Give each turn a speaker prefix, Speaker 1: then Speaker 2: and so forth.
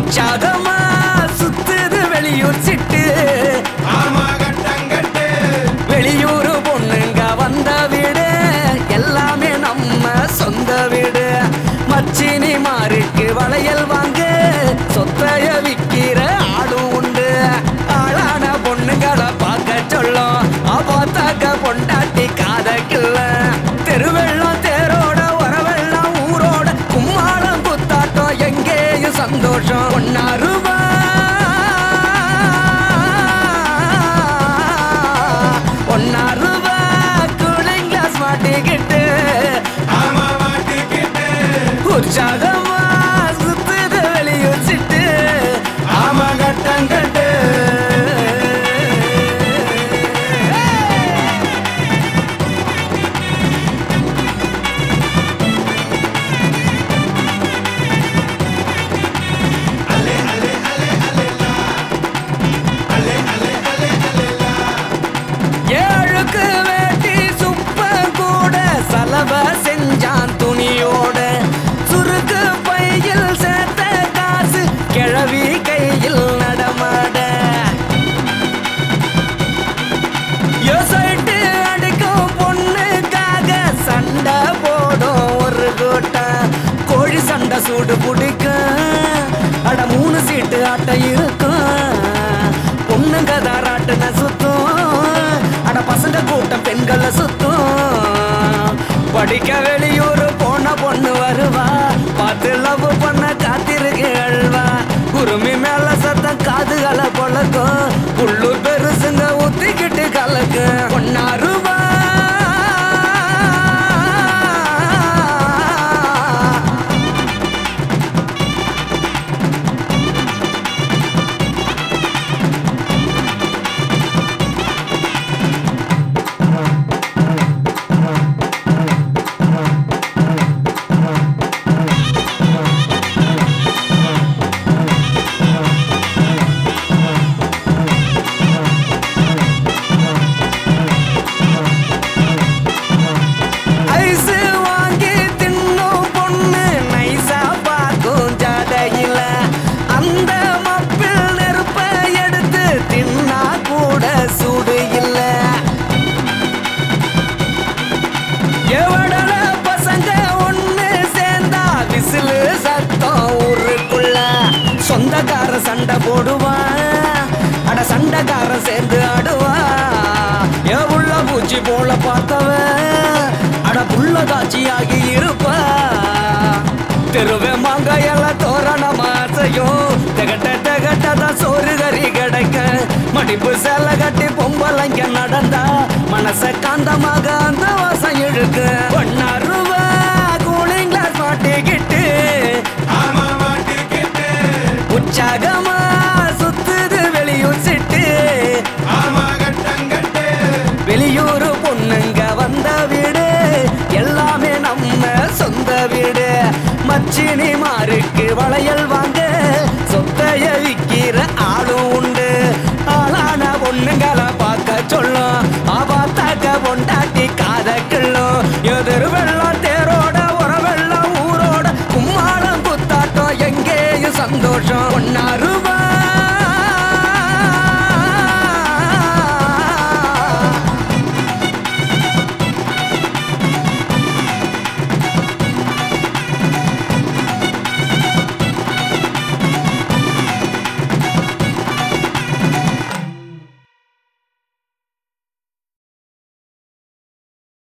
Speaker 1: உற்சாகமா சுத்துது வெளியூர் சிட்டு
Speaker 2: ஆமா கட்டங்கட்டு
Speaker 1: வெளியூர் பொண்ணுங்க வந்த வீடு எல்லாமே நம்ம சொந்த வீடு மச்சினி மாருக்கு வளையல் வாங்க சொத்தைய விக்கிற ஆளும் உண்டு ஆளான பொண்ணுங்களை பார்க்க சொல்லும் பார்த்தாக்க பொண்டாட்டி காதக்கில்ல தெருவெல்லாம் தேரோட உறவெல்லாம் ஊரோட கும்மாளம் குத்தாட்டம் எங்கேயும் சந்தோஷம் ஒன்னா ரூபா ஒன்னா ரூபா கூலிங் கிளாஸ் மாட்டிக்கிட்டு
Speaker 2: ஆமா மாட்டிக்கிட்டு
Speaker 1: உற்சாகமா சுத்துது வெளியூச்சிட்டு
Speaker 2: ஆமா கட்டங்கட்டு அல்லே அல்லே அல்லே அல்லேலா அல்லே அல்லே அல்லே அல்லேலா
Speaker 1: ஏழுக்கு வேட்டி சுப்ப கூட சலவ செஞ்சான் துணியோட சுருக்கு பையில் சேர்த்த காசு கிழவி கையில் நடமாட யோசைட்டு அடிக்கும் பொண்ணுக்காக சண்டை போடும் ஒரு கூட்டம் கோழி சண்டை சூடு பிடிக்கும் அட மூணு சீட்டு ஆட்ட இருக்கும் பொண்ணுங்க தாராட்டுன சுத்தும் அட பசங்க கூட்டம் பெண்களை சுத்தும் படிக்க வெளியூர் போன பொண்ணு வருவா பார்த்து லவ் பண்ண காத்திருக்கு அழ்வா குருமி மேல சத்தம் காதுகளை பொழக்கும் உள்ளூர் பெருசுங்க ஊத்திக்கிட்டு கலக்கு ஒன்னா ரூபா ஐஸ் வாங்கி தின்னும் பொண்ணு நைசா பார்க்கும் ஜாடையில அந்த மப்பில் நெருப்ப எடுத்து தின்னா கூட சூடு இல்ல எவடல பசங்க ஒண்ணு சேர்ந்தா விசிலு சத்தம் ஊருக்குள்ள சொந்தக்கார சண்டை போடுவான் அட சண்டைக்கார சேர்ந்து ஆடுவான் ஏ உள்ள பூச்சி போல பார்த்தவன் அட புள்ள காட்சியாகி இருப்பா தெருவே மாங்காயெல்லாம் தோரணம் ஆசையும் திகட்ட திகட்டதான் சோறு கறி கிடைக்க மடிப்பு சேலை கட்டி பொம்பளைங்க நடந்தா மனச காந்தமாக அந்த வாசம் இழுக்கு ஒன்னா ரூபா கூலிங் கிளாஸ் மாட்டிக்கிட்டு
Speaker 2: ஆமா மாட்டிக்கிட்டு
Speaker 1: உற்சாகமா சுத்துது வெளியூர் சிட்டு
Speaker 2: ஆமா கட்டங்கட்டு
Speaker 1: வெளியூர் பொண்ணுங்க வந்த வீடு எல்லாமே நம்ம சொந்த வீடு மச்சினி மாருக்கு வளையல்